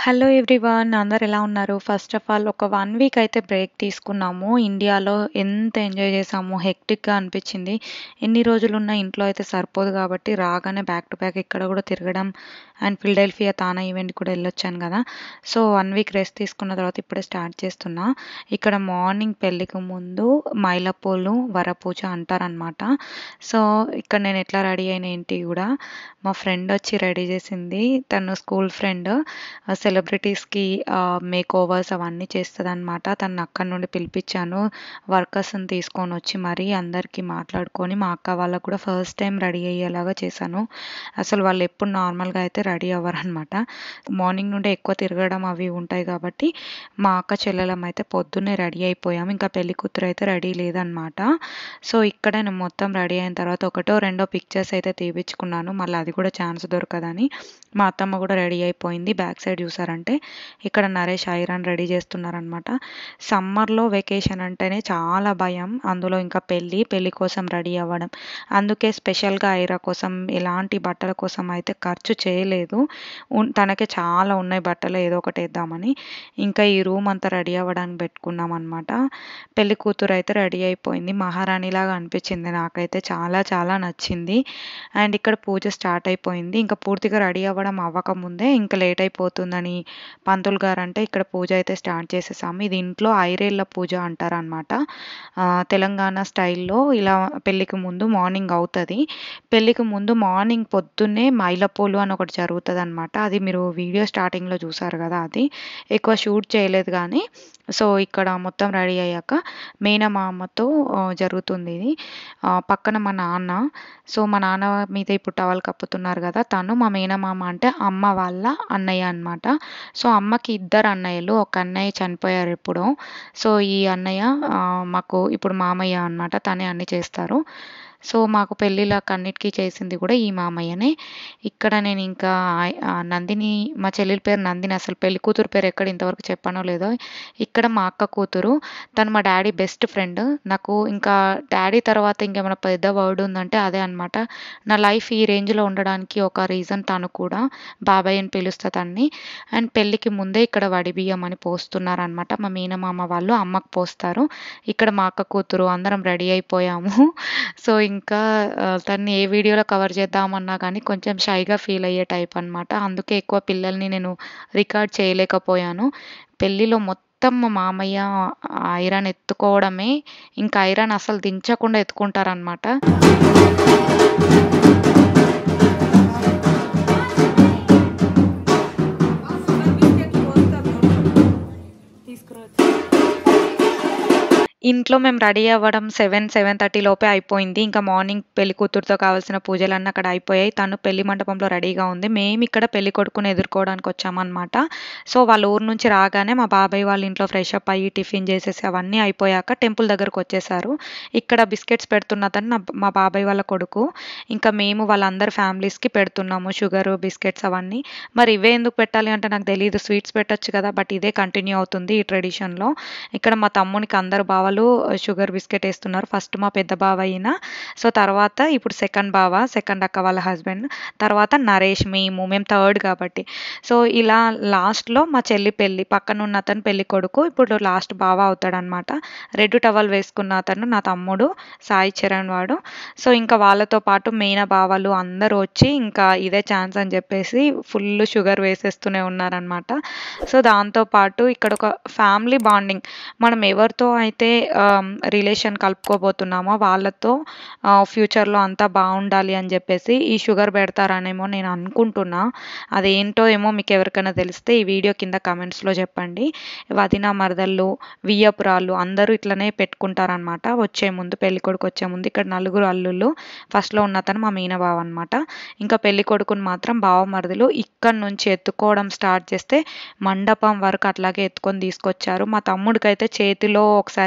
Hello everyone అందరు ఎలా ఉన్నారు ఫస్ట్ ఆఫ్ ఆల్ ఒక వన్ వీక్ అయితే బ్రేక్ తీసుకున్నాము ఇండియాలో ఎంత ఎంజాయ్ చేసాము హెక్టిక్గా అనిపించింది ఎన్ని రోజులు ఉన్న ఇంట్లో అయితే సరిపోదు కాబట్టి రాగానే బ్యాక్ టు బ్యాక్ ఇక్కడ కూడా తిరగడం అండ్ ఫిల్డెల్ఫియా తానా ఈవెంట్ కూడా వెళ్ళొచ్చాను కదా సో వన్ వీక్ రెస్ట్ తీసుకున్న తర్వాత ఇప్పుడే స్టార్ట్ చేస్తున్నా ఇక్కడ మార్నింగ్ పెళ్ళికి ముందు మైలపూలు వరపూజ అంటారనమాట సో ఇక్కడ నేను ఎట్లా రెడీ అయిన ఏంటి కూడా మా ఫ్రెండ్ వచ్చి రెడీ చేసింది తను స్కూల్ ఫ్రెండ్ సెలబ్రిటీస్కి మేక్ ఓవర్స్ అవన్నీ చేస్తుంది అనమాట తను అక్కడి నుండి పిలిపించాను వర్కర్స్ని తీసుకొని వచ్చి మరీ అందరికీ మాట్లాడుకొని మా అక్క వాళ్ళకు కూడా ఫస్ట్ టైం రెడీ అయ్యేలాగా చేశాను అసలు వాళ్ళు ఎప్పుడు నార్మల్గా అయితే రెడీ అవ్వరు అనమాట మార్నింగ్ నుండి ఎక్కువ తిరగడం అవి ఉంటాయి కాబట్టి మా అక్క చెల్లెలం అయితే పొద్దున్నే రెడీ అయిపోయాం ఇంకా పెళ్లి కూతురు అయితే రెడీ లేదనమాట సో ఇక్కడ నేను మొత్తం రెడీ అయిన తర్వాత ఒకటో రెండో పిక్చర్స్ అయితే తీపించుకున్నాను మళ్ళీ అది కూడా ఛాన్స్ దొరకదని మా అత్తమ్మ కూడా రెడీ అయిపోయింది బ్యాక్ సైడ్ చూసారంటే ఇక్కడ నరేష్ ఐరన్ రెడీ చేస్తున్నారనమాట సమ్మర్లో వెకేషన్ అంటేనే చాలా భయం అందులో ఇంకా పెళ్ళి పెళ్ళి కోసం రెడీ అవ్వడం అందుకే స్పెషల్గా ఐరా కోసం ఎలాంటి బట్టల కోసం అయితే ఖర్చు చేయలేదు ఉన్- తనకే చాలా ఉన్నాయి బట్టలు ఏదో ఒకటి వేద్దామని ఇంకా ఈ రూమ్ అంతా రెడీ అవ్వడానికి పెట్టుకున్నాం అనమాట పెళ్లి కూతురు అయితే రెడీ అయిపోయింది మహారాణిలాగా అనిపించింది నాకైతే చాలా చాలా నచ్చింది అండ్ ఇక్కడ పూజ స్టార్ట్ అయిపోయింది ఇంకా పూర్తిగా రెడీ అవ్వడం అవ్వకముందే ఇంకా లేట్ అయిపోతుందని పంతులు గారు అంటే ఇక్కడ పూజ అయితే స్టార్ట్ చేసేసాము ఇది ఇంట్లో ఐరేళ్ళ పూజ అంటారనమాట తెలంగాణ స్టైల్లో ఇలా పెళ్ళికి ముందు మార్నింగ్ అవుతుంది పెళ్ళికి ముందు మార్నింగ్ పొద్దున్నే మైలపోలు అని ఒకటి జరుగుతుంది అనమాట అది మీరు వీడియో స్టార్టింగ్లో చూసారు కదా అది ఎక్కువ షూట్ చేయలేదు కానీ సో ఇక్కడ మొత్తం రెడీ అయ్యాక మేనమామతో ఆ, జరుగుతుంది ఇది ఆ, పక్కన మా నాన్న సో మా నాన్న మీద ఇప్పుడు టవల్ కప్పుతున్నారు కదా తను మా మేనమామ అంటే అమ్మ వాళ్ళ అన్నయ్య అన్నమాట సో అమ్మకి ఇద్దరు అన్నయ్యలు ఒక అన్నయ్య చనిపోయారు ఎప్పుడో సో ఈ అన్నయ్య ఆ, మాకు ఇప్పుడు మామయ్య అన్నమాట తనే అన్ని చేస్తారు సో మాకు పెళ్ళిళ్ళకి అన్నిటికీ చేసింది కూడా ఈ మామయ్యనే ఇక్కడ నేను ఇంకా ఆయ- ఆ నందిని మా చెల్లెలి పేరు నందిని అసలు పెళ్లి కూతురు పేరు ఎక్కడ ఇంతవరకు చెప్పానో లేదో ఇక్కడ మా అక్క కూతురు తను మా డాడీ బెస్ట్ ఫ్రెండ్ నాకు ఇంకా డాడీ తర్వాత ఇంకేమైనా పెద్ద వర్డ్ ఉందంటే అదే అన్నమాట నా లైఫ్ ఈ రేంజ్లో ఉండడానికి ఒక రీజన్ తను కూడా బాబాయ్ అని పిలుస్తా తన్ని అండ్ పెళ్ళికి ముందే ఇక్కడ వడి బియ్యం అని పోస్తున్నారు అనమాట మా మీనమామ వాళ్ళు అమ్మకు పోస్తారు ఇక్కడ మా అక్క కూతురు అందరం రెడీ అయిపోయాము సో ఇంకా ఆ, తన్ని ఏ వీడియోలో కవర్ చేద్దామన్నా కానీ కొంచెం షైగా ఫీల్ అయ్యే టైప్ అన్నమాట అందుకే ఎక్కువ పిల్లల్ని నేను రికార్డ్ చేయలేకపోయాను పెళ్ళిలో మొత్తం మా మామయ్య ఐరన్ ఎత్తుకోవడమే ఇంకా ఐరన్ అసలు దించకుండా ఎత్తుకుంటారనమాట ఇంట్లో మేము రెడీ అవ్వడం సెవెన్ సెవెన్ థర్టీ లోపే అయిపోయింది ఇంకా మార్నింగ్ పెళ్లి కూతురుతో కావాల్సిన పూజలన్నీ అక్కడ అయిపోయాయి తను పెళ్లి మండపంలో రెడీగా ఉంది మేము ఇక్కడ పెళ్లి కొడుకుని ఎదుర్కోవడానికి వచ్చామన్నమాట సో వాళ్ళ ఊరు నుంచి రాగానే మా బాబాయ్ వాళ్ళ ఇంట్లో ఫ్రెష్ అప్ అయ్యి టిఫిన్ చేసేసి అవన్నీ అయిపోయాక టెంపుల్ దగ్గరకు వచ్చేసారు ఇక్కడ బిస్కెట్స్ పెడుతున్నదని నా మా బాబాయ్ వాళ్ళ కొడుకు ఇంకా మేము వాళ్ళందరి ఫ్యామిలీస్కి పెడుతున్నాము షుగర్ బిస్కెట్స్ అవన్నీ మరి ఇవే ఎందుకు పెట్టాలి అంటే నాకు తెలియదు స్వీట్స్ పెట్టొచ్చు కదా బట్ ఇదే కంటిన్యూ అవుతుంది ఈ ట్రెడిషన్లో ఇక్కడ మా తమ్మునికి అందరు బావలు షుగర్ బిస్కెట్ వేస్తున్నారు ఫస్ట్ మా పెద్ద బావ అయిన సో తర్వాత ఇప్పుడు సెకండ్ బావ సెకండ్ అక్క వాళ్ళ హస్బెండ్ తర్వాత నరేష్ మేము మేము థర్డ్ కాబట్టి సో ఇలా లాస్ట్లో మా చెల్లి పెళ్ళి పక్కన ఉన్న అతను పెళ్లి కొడుకు ఇప్పుడు లాస్ట్ బావ అవుతాడనమాట రెడ్ టవల్ వేసుకున్న అతను నా తమ్ముడు సాయి చరణ్ వాడు సో ఇంకా వాళ్ళతో పాటు మెయిన్ బావలు అందరూ వచ్చి ఇంకా ఇదే ఛాన్స్ అని చెప్పేసి ఫుల్ షుగర్ వేసేస్తూనే ఉన్నారనమాట సో దాంతో పాటు ఇక్కడ ఒక ఫ్యామిలీ బాండింగ్ మనం ఎవరితో అయితే రిలేషన్ కలుపుకోబోతున్నామో వాళ్ళతో ఫ్యూచర్లో అంతా బాగుండాలి అని చెప్పేసి ఈ షుగర్ పెడతారనేమో నేను అనుకుంటున్నా అదేంటో ఏమో మీకు ఎవరికైనా తెలిస్తే ఈ వీడియో కింద కమెంట్స్లో చెప్పండి వదిన మరదళ్ళు వియ్యపురాళ్ళు అందరూ ఇట్లనే పెట్టుకుంటారనమాట వచ్చే ముందు పెళ్లి కొడుకు వచ్చే ముందు ఇక్కడ నలుగురు అల్లుళ్ళు ఫస్ట్లో ఉన్న అతను మా మీన బావ అనమాట ఇంకా పెళ్లి కొడుకుని మాత్రం బావ మరదలు ఇక్కడ నుంచి ఎత్తుకోవడం స్టార్ట్ చేస్తే మండపం వరకు అట్లాగే ఎత్తుకొని తీసుకొచ్చారు మా తమ్ముడికైతే చేతిలో ఒకసారి యాక్సిడెంట్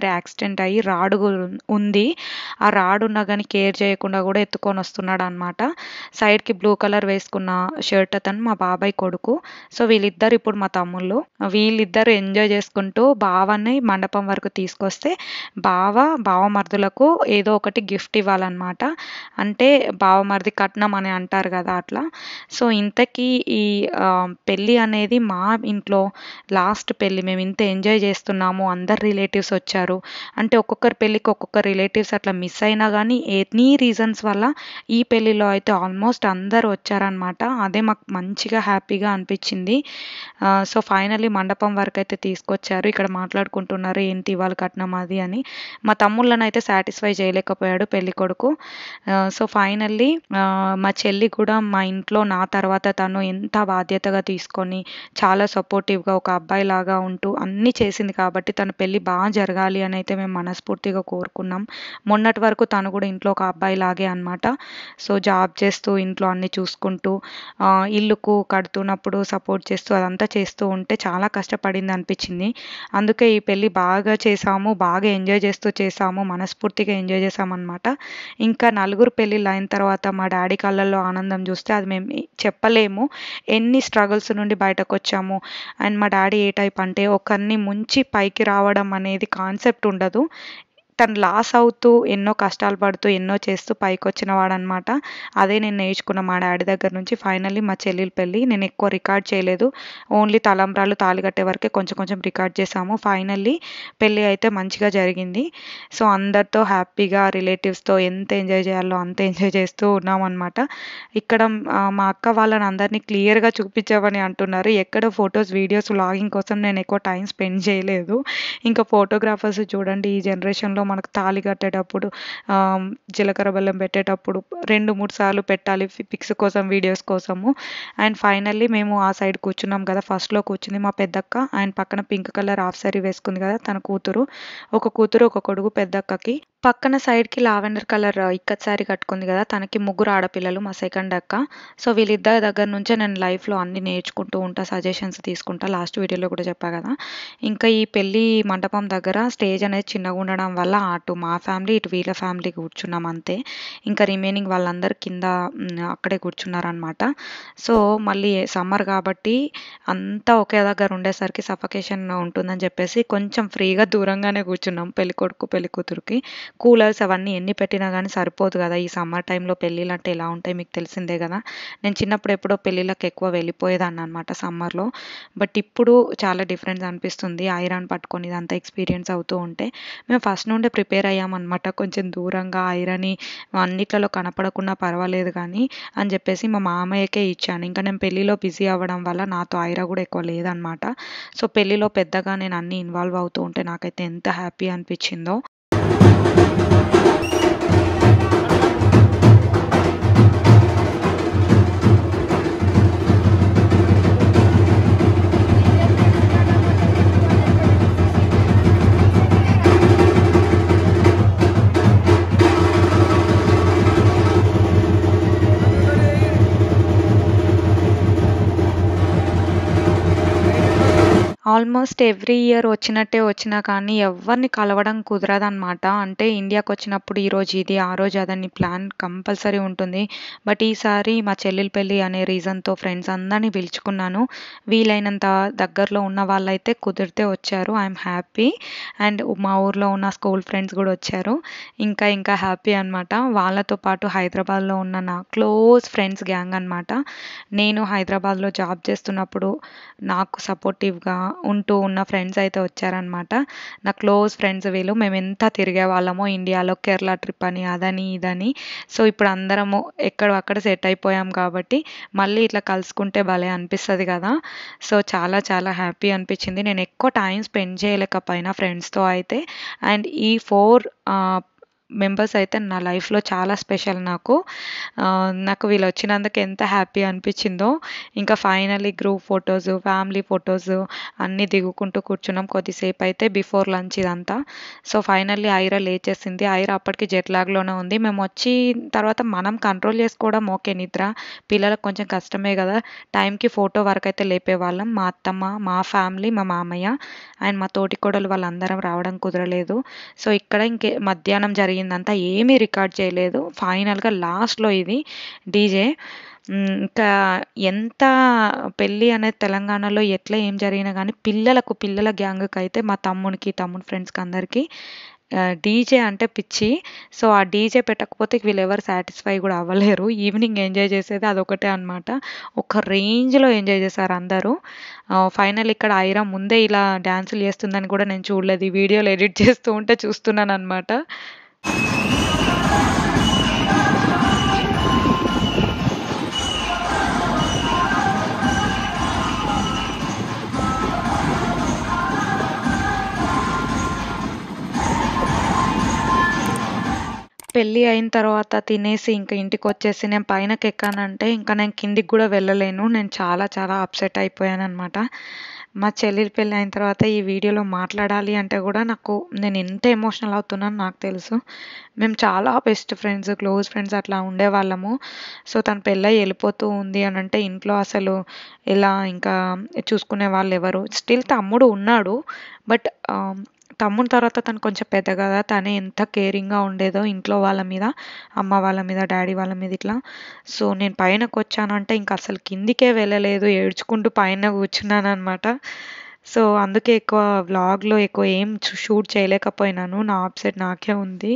యాక్సిడెంట్ అయ్యి రాడ్ గు ఉంది. ఆ రాడ్ ఉన్నా గానీ కేర్ చేయకుండా గూడా ఎత్తుకొనొస్తున్నాడనమాట. సైడ్‌కి బ్లూ కలర్ వేసుకున్న షర్ట్ అతను మా బాబాయ్ కొడుకు. సో, వీళ్ళిద్దరు ఇప్పుడు మా తమ్ముళ్ళు. వీళ్ళిద్దరూ ఎంజాయ్ చేసుకుంటూ బావని మండపం వరకు తీసుకొస్తే, బావ, బావమరుదులకు ఏదో ఒకటి గిఫ్ట్ ఇవ్వాలనమాట. అంటే బావమరిది కట్నం అని అంటారు గదా! అట్లా. సో, ఇంతకీ ఈ ఆహ్, పెళ్లి అనేది మా ఇంట్లో లాస్ట్ పెళ్లి. మేమింత ఎంజాయ్ చేస్తున్నాము. అందరు రిలేటివ్స్ వచ్చారు. అంటే ఒక్కొక్కరి పెళ్ళికి ఒక్కొక్క రిలేటివ్స్ అట్లా మిస్ అయినా గానీ ఎనీ రీజన్స్ వల్ల ఈ పెళ్లిలో అయితే ఆల్మోస్ట్ అందరూ వచ్చారనమాట. అదే మాకు మంచిగా హ్యాపీగా అనిపిచ్చింది. ఆహ్, సో, ఫైనల్లీ మండపం వరకైతే తీసుకొచ్చారు. ఇక్కడ మాట్లాడుకుంటున్నారు ఏంటి ఇవ్వాలి కట్నం అది అని. మా తమ్ముళ్ళనైతే సాటిస్ఫై చేయలేకపోయాడు పెళ్ళికొడుకు. ఆహ్, సో, ఫైనల్లీ ఆహ్, మా చెల్లి కూడా మా ఇంట్లో నా తర్వాత తను ఎంత బాధ్యతగా తీసుకొని, చాలా సపోర్టివ్‌గా ఒక అబ్బాయిలాగా ఉంటూ అన్నీ చేసింది కాబట్టి తన పెళ్లి బా జరగాలి అనైతే మేము మనస్ఫూర్తిగా కోరుకున్నాం. మొన్నటి వరకు తను గూడా ఇంట్లో ఒక అబ్బాయిలాగే అనమాట. సో, జాబ్ చేస్తూ, ఇంట్లో అన్నీ చూసుకుంటూ, ఆహ్, ఇల్లుకు కడుతున్నప్పుడు సపోర్ట్ చేస్తూ అదంతా చేస్తూ ఉంటే చాలా కష్టపడిందనిపిచ్చింది. అందుకే ఈ పెళ్లి బాగా చేశాము. బాగా ఎంజాయ్ చేస్తూ చేశాము. మనస్ఫూర్తిగా ఎంజాయ్ చేశామనమాట. ఇంకా నలుగురు పెళ్ళిళ్ళయిన తర్వాత మా డ్యాడీ కళ్ళల్లో ఆనందం చూస్తే అది మేము చెప్పలేము. ఎన్ని స్ట్రగుల్స్ నుండి బయటకొచ్చాము. అండ్ మా డ్యాడీ ఏ టైప్ అంటే ఒకరిని ముంచి పైకి రావడం అనేది కాన్సెప్ట్ ఉండదు. తను లాస్ అవుతూ, ఎన్నో కష్టాలు పడుతూ, ఎన్నో చేస్తూ పైకొచ్చిన వాడనమాట. అదే నేను నేర్చుకున్న మా డ్యాడీ దగ్గర నుంచి. ఫైనల్లీ మా చెల్లెలి పెళ్లి. నేను ఎక్కువ రికార్డ్ చేయలేదు. ఓన్లీ తలంబ్రాలు, తాళి కట్టే వరకే కొంచెం కొంచెం రికార్డ్ చేశాము. ఫైనల్లీ పెళ్లి అయితే మంచిగా జరిగింది. సో, అందరితో హ్యాపీగా రిలేటివ్స్‌తో ఎంత ఎంజాయ్ చేయాలో అంత ఎంజాయ్ చేస్తూ ఉన్నామనమాట. ఇక్కడ ఆహ్, మా అక్క వాళ్ళని అందరిని క్లియర్‌గా చూపించావని అంటున్నారు. ఎక్కడ ఫోటోస్, వీడియోస్, వ్లాగింగ్ కోసం నేను ఎక్కువ టైం స్పెండ్ చేయలేదు. ఇంకా ఫోటోగ్రాఫర్స్ చూడండి ఈ జనరేషన్‌లో మనకు తాళి కట్టేటప్పుడు ఆహ్, జీలకర్ర బెల్లం పెట్టేటప్పుడు 2, 3 సార్లు పెట్టాలి ఫి పిక్స్ కోసం, వీడియోస్ కోసము. అండ్ ఫైనల్లీ మేము ఆ సైడ్ కూర్చున్నాం కదా! ఫస్ట్‌లో కూర్చుంది మా పెద్దక్క. అండ్ పక్కన పింక్ కలర్ హాఫ్ సారీ వేసుకుంది కదా! తన కూతురు. ఒక కూతురు, ఒక కొడుకు పెద్దక్కకి. పక్కన సైడ్‌కి లావెండర్ కలర్ ఇక్కత్ సారీ కట్టుకుంది కదా! తనకి ముగ్గురు ఆడపిల్లలు మా సెకండ్ అక్క. సో, వీళ్ళిద్దరి దగ్గర నుంచే నేను లైఫ్‌లో అన్నీ నేర్చుకుంటూ ఉంటా. సజెషన్స్ తీసుకుంటా. లాస్ట్ వీడియోలో కూడా చెప్పా కదా! ఇంకా ఈ పెళ్లి మండపం దగ్గర స్టేజ్ అనేది చిన్నగుండడం వల్ల అటు మా ఫ్యామిలీ, ఇటు వీళ్ళ ఫ్యామిలీ కూర్చున్నాం అంతే. ఇంకా రిమైనింగ్ వాళ్ళందరూ కింద హ్మ్, అక్కడే కూర్చున్నారనమాట. సో, మళ్ళీ సమ్మర్ కాబట్టి అంతా ఒకే దగ్గర ఉండేసరికి సఫకేషన్ ఉంటుందని చెప్పేసి కొంచెం ఫ్రీగా దూరంగానే కూర్చున్నాం పెళ్ళికొడుకు, పెళ్ళికూతురుకి. కూలర్స్ అవన్నీ ఎన్ని పెట్టినా గానీ సరిపోదు కదా! ఈ సమ్మర్ టైంలో పెళ్ళిళ్ళంటే ఎలా ఉంటాయి మీకు తెలిసిందే కదా! నేను చిన్నప్పుడు ఎప్పుడో పెళ్ళిళ్ళకి ఎక్కువ వెళ్ళిపోయేదాన్ననమాట సమ్మర్‌లో. బట్ ఇప్పుడు చాలా డిఫరెన్స్ అనిపిస్తుంది. ఐరన్ పట్టుకొని ఇదంతా ఎక్స్‌పీరియన్స్ అవుతూ ఉంటే. మేము ఫస్ట్ నుండే ప్రిపేర్ అయ్యామనమాట. కొంచెం దూరంగా ఐరని అన్నిట్లలో కనపడకున్నా పర్వాలేదు గానీ అని చెప్పేసి మా మామయ్యకే ఇచ్చాను. ఇంకా నేను పెళ్లిలో బిజీ అవ్వడం వల్ల నాతో ఐరా కూడా ఎక్కువ లేదనమాట. సో, పెళ్లిలో పెద్దగా నేను అన్నీ ఇన్వాల్వ్ అవుతూ ఉంటే నాకైతే ఎంత హ్యాపీ అనిపిచ్చిందో. ఆల్మోస్ట్ ఎవ్రీ ఇయర్ వచ్చినట్టే వచ్చినా కానీ ఎవ్వరిని కలవడం కుదరదనమాట. అంటే ఇండియాకొచ్చినప్పుడు ఈరోజు ఇది, ఆ రోజు అదని ప్లాన్ కంపల్సరీ ఉంటుంది. బట్ ఈసారి మా చెల్లెలి పెళ్లి అనే రీజన్‌తో ఫ్రెండ్స్ అందరిని పిలుచుకున్నాను. వీలైనంత దగ్గరలో ఉన్న వాళ్ళైతే కుదిరితే వచ్చారు. I'm happy. అండ్ మా ఊర్లో ఉన్న స్కూల్ ఫ్రెండ్స్ కూడా వచ్చారు. ఇంకా ఇంకా హ్యాపీ అనమాట. వాళ్ళతో పాటు హైదరాబాద్‌లో ఉన్న నా క్లోజ్ ఫ్రెండ్స్ గ్యాంగ్ అనమాట. నేను హైదరాబాద్‌లో జాబ్ చేస్తున్నప్పుడు నాకు సపోర్టివ్‌గా ఉంటూ ఉన్న ఫ్రెండ్స్ అయితే వచ్చారనమాట. నా క్లోజ్ ఫ్రెండ్స్ వీళ్ళు. మేమెంత తిరిగేవాళ్ళమో ఇండియాలో కేరళ ట్రిప్ అని, అదని, ఇదని. సో, ఇప్పుడు అందరము ఎక్కడో అక్కడ సెట్ అయిపోయాం కాబట్టి మళ్ళీ ఇట్లా కలుసుకుంటే భలే అనిపిస్తది కదా! సో, చాలా చాలా హ్యాపీ అనిపిచ్చింది. నేను ఎక్కువ టైం స్పెండ్ చేయలేకపోయినా ఫ్రెండ్స్‌తో అయితే. అండ్ ఈ 4 ఆహ్, మెంబర్స్ అయితే నా లైఫ్‌లో చాలా స్పెషల్ నాకు. ఆహ్, నాకు వీళ్ళు వచ్చినందుకు ఎంత హ్యాపీ అనిపించిందో. ఇంకా finally group photos, family photos అన్నీ దిగుకుంటూ కూర్చున్నాం కొద్దిసేపయితే బిఫోర్ లంచ్ ఇదంతా. సో, ఫైనల్లీ ఐరా లేచేసింది. ఐరా అప్పటికి జెట్ లాగ్‌లోనే ఉంది. మేమొచ్చి తర్వాత మనం కంట్రోల్ చేసుకోవడం ఓకే నిద్ర. పిల్లలకు కొంచెం కష్టమే గదా! టైంకి ఫోటో వరకైతే లేపేవాళ్ళం. మా అత్తమ్మ, మా ఫ్యామిలీ, మా మామయ్య అండ్ మా తోటికోడలు వాళ్ళందరం రావడం కుదరలేదు. సో, ఇక్కడ ఇంకే మధ్యాహ్నం జరిగిందంతా ఏమీ రికార్డ్ చేయలేదు. ఫైనల్‌గా లాస్ట్‌లో ఇది డీజే. హ్మ్. ఇంకా ఎంత పెళ్లి అనేది తెలంగాణలో ఎట్లా ఏం జరిగినా గానీ పిల్లలకు, పిల్లల గ్యాంగ్‌కైతే మా తమ్మునికి, తమ్ముని ఫ్రెండ్స్‌కి అందరికి ఆహ్, డీజే అంటే పిచ్చి. సో, ఆ డీజే పెట్టకపోతే వీళ్ళెవరు సాటిస్ఫై గూడా అవ్వలేరు. ఈవినింగ్ ఎంజాయ్ చేసేది అదొకటే అనమాట. ఒక రేంజ్‌లో ఎంజాయ్ చేశారు అందరూ. ఆహ్, ఫైనల్ ఇక్కడ ఐరా ముందే ఇలా డాన్సులు చేస్తుందని కూడా నేను చూడలేదు. ఈ వీడియోలు ఎడిట్ చేస్తూ ఉంటే చూస్తున్నాననమాట. పెళ్లి అయిన తర్వాత తినేసి ఇంక ఇంటికొచ్చేసి నేను పైనకెక్కానంటే ఇంక నేను కిందికి గూడా వెళ్ళలేను. నేను చాలా చాలా అప్‌సెట్ అయిపోయాననమాట. మా చెల్లెలి పెళ్లి అయిన తర్వాత ఈ వీడియోలో మాట్లాడాలి అంటే గూడా నాకు నేను ఎంత ఎమోషనల్ అవుతున్నానో నాకు తెలుసు. మేము చాలా బెస్ట్ ఫ్రెండ్స్, క్లోజ్ ఫ్రెండ్స్ అట్లా ఉండేవాళ్ళము. సో, తను పెళ్లయి ఎళ్ళిపోతూ ఉంది అనంటే ఇంట్లో అసలు ఎలా ఇంకా చూసుకునే వాళ్ళెవరు స్టిల్ తమ్ముడు ఉన్నాడు. బట్ ఆహ్, తమ్ముని తర్వాత తను కొంచెం పెద్ద గదా! తనే ఎంత కేరింగ్‌గా ఉండేదో ఇంట్లో వాళ్ళ మీద, అమ్మ వాళ్ళ మీద, డ్యాడీ వాళ్ళ మీద ఇట్లా. సో, నేను పైనకొచ్చానంటే ఇంక అసలు కిందికే వెళ్ళలేదు. ఏడ్చుకుంటూ పైన కూర్చున్నాననమాట. సో, అందుకే ఎక్కువ వ్లాగ్‌లో ఎక్కువ ఏం షూ షూట్ చేయలేకపోయినాను. నా అప్‌సెట్ నాకే ఉంది.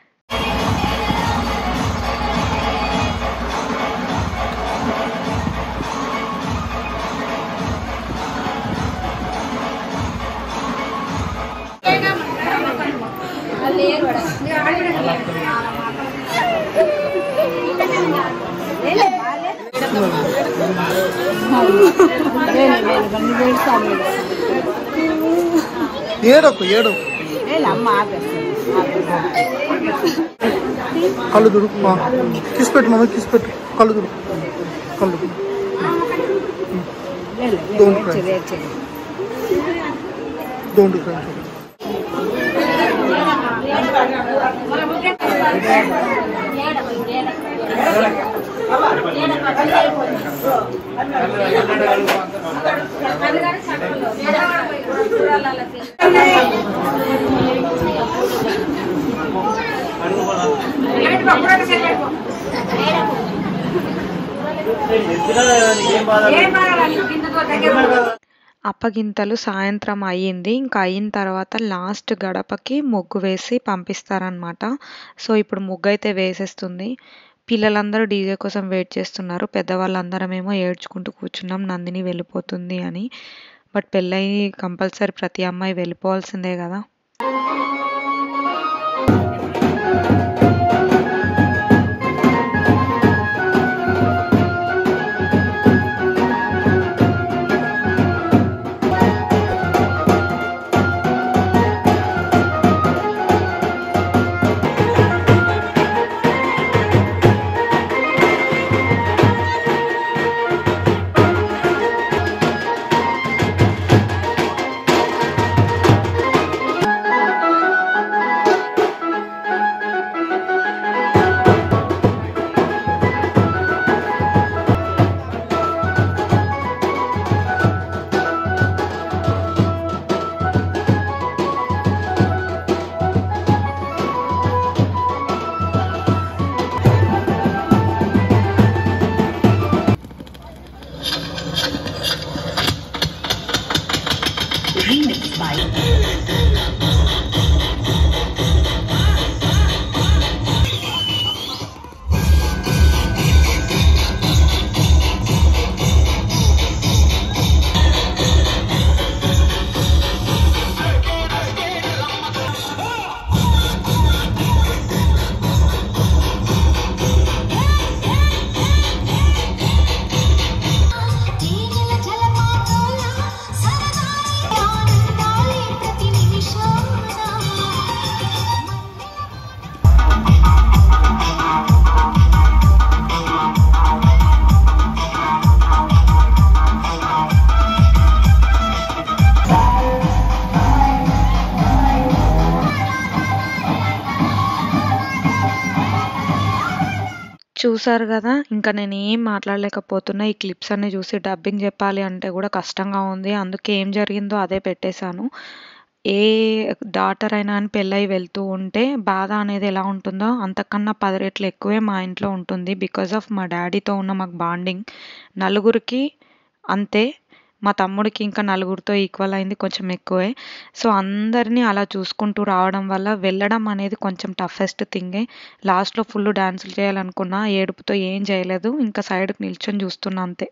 ఏడకు ఏడకు కళ్ళు దుడు కిస్ పెట్టు మమ్మీ కిస్ పెట్టు కళ్ళు దుడు కళ్ళు డోంట్ క్రై డోంట్ క్రై అప్పగింతలు సాయంత్రం అయ్యింది. ఇంక అయిన తర్వాత లాస్ట్ గడపకి ముగ్గు వేసి పంపిస్తారనమాట. సో, ఇప్పుడు ముగ్గయితే వేసేస్తుంది. పిల్లలందరూ డీజే కోసం వెయిట్ చేస్తున్నారు. పెద్దవాళ్ళందరమేమో ఏడ్చుకుంటూ కూర్చున్నాం నందిని వెళ్ళిపోతుంది అని. బట్ పెళ్లయి కంపల్సరీ ప్రతి అమ్మాయి వెళ్ళిపోవాల్సిందే గదా! చూసారు గదా! ఇంక నేనేం మాట్లాడలేకపోతున్నా. ఈ క్లిప్స్ అన్నీ చూసి డబ్బింగ్ చెప్పాలి అంటే గూడా కష్టంగా ఉంది. అందుకే ఏం జరిగిందో అదే పెట్టేశాను. ఏ డాటర్ అయినా గాని పెళ్ళై వెళ్తూ ఉంటే బాధ అనేది ఎలా ఉంటుందో అంతకన్నా 10 రెట్లు ఎక్కువే మా ఇంట్లో ఉంటుంది. బికాస్ ఆఫ్ మా డ్యాడీతో ఉన్న మాకు బాండింగ్. నలుగురికి అంతే. మా తమ్ముడికి ఇంకా నలుగురితో ఈక్వల్ అయింది కొంచెం ఎక్కువే. సో, అందరిని అలా చూసుకుంటూ రావడం వల్ల వెళ్ళడం అనేది కొంచెం టఫెస్ట్ థింగే. లాస్ట్‌లో ఫుల్ డాన్సులు చేయాలనుకున్నా. ఏడుపుతో ఏం చేయలేదు. ఇంకా సైడ్‌కి నిల్చొని చూస్తున్నా అంతే.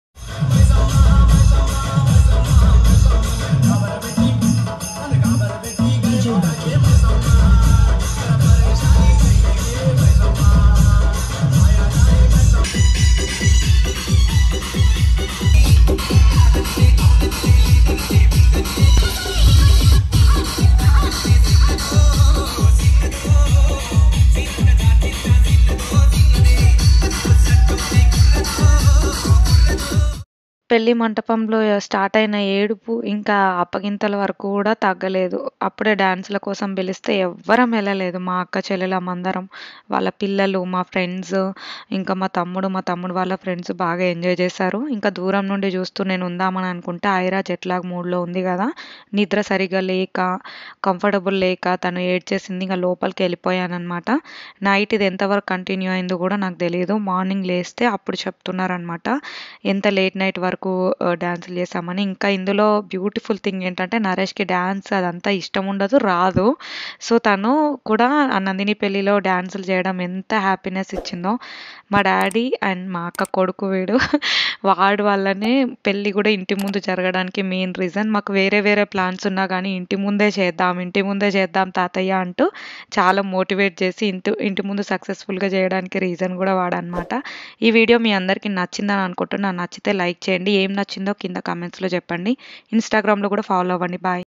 పెళ్లి మంటపంలో స్టార్ట్ అయిన ఏడుపు ఇంకా అప్పగింతల వరకు కూడా తగ్గలేదు. అప్పుడే డాన్సుల కోసం పిలిస్తే ఎవ్వరం ఎళ్ళలేదు. మా అక్క చెల్లెలమందరం. వాళ్ళ పిల్లలు, మా ఫ్రెండ్స్, ఇంకా మా తమ్ముడు, మా తమ్ముడు వాళ్ళ ఫ్రెండ్స్ బాగా ఎంజాయ్ చేశారు. ఇంకా దూరం నుండి చూస్తూ నేను ఉందామని అనుకుంటే ఐరా జెట్లాగ్ మూడ్‌లో ఉంది గదా! నిద్ర సరిగ్గా లేక, కంఫర్టబుల్ లేక తను ఏడ్చేసింది. ఇంక లోపలికెళ్ళిపోయాననమాట. నైట్ ఇది ఎంతవరకు కంటిన్యూ అయిందో గూడా నాకు తెలీదు. మార్నింగ్ లేస్తే అప్పుడు చెప్తున్నారనమాట. ఎంత లేట్ నైట్ వరకు ఆహ్, డాన్సులు చేశామని. ఇంకా ఇందులో బ్యూటిఫుల్ థింగ్ ఏంటంటే నరేష్‌కి డాన్స్ అదంతా ఇష్టం ఉండదు, రాదు. సో, తను కూడా ఆ నందిని పెళ్లిలో డాన్సులు చేయడం ఎంత హ్యాపీనెస్ ఇచ్చిందో. మా డ్యాడీ అండ్ మా అక్క కొడుకు వీడు. వాడి వల్లనే పెళ్లి గూడా ఇంటి ముందు జరగడానికి మెయిన్ రీజన్. మాకు వేరే వేరే ప్లాన్స్ ఉన్నా గానీ ఇంటి ముందే చేద్దాం, ఇంటి ముందే చేద్దాం తాతయ్య అంటూ చాలా మోటివేట్ చేసి ఇంటి ఇంటి ముందు సక్సెస్‌ఫుల్‌గా చేయడానికి రీజన్ గూడా వాడనమాట. ఈ వీడియో మీ అందరికీ నచ్చిందని అనుకుంటున్నా. నచ్చితే లైక్ చేయండి. ఏం నచ్చిందో కింద కామెంట్స్‌లో చెప్పండి. ఇన్‌స్టాగ్రామ్‌లో గూడా ఫాలో అవ్వండి. బాయ్.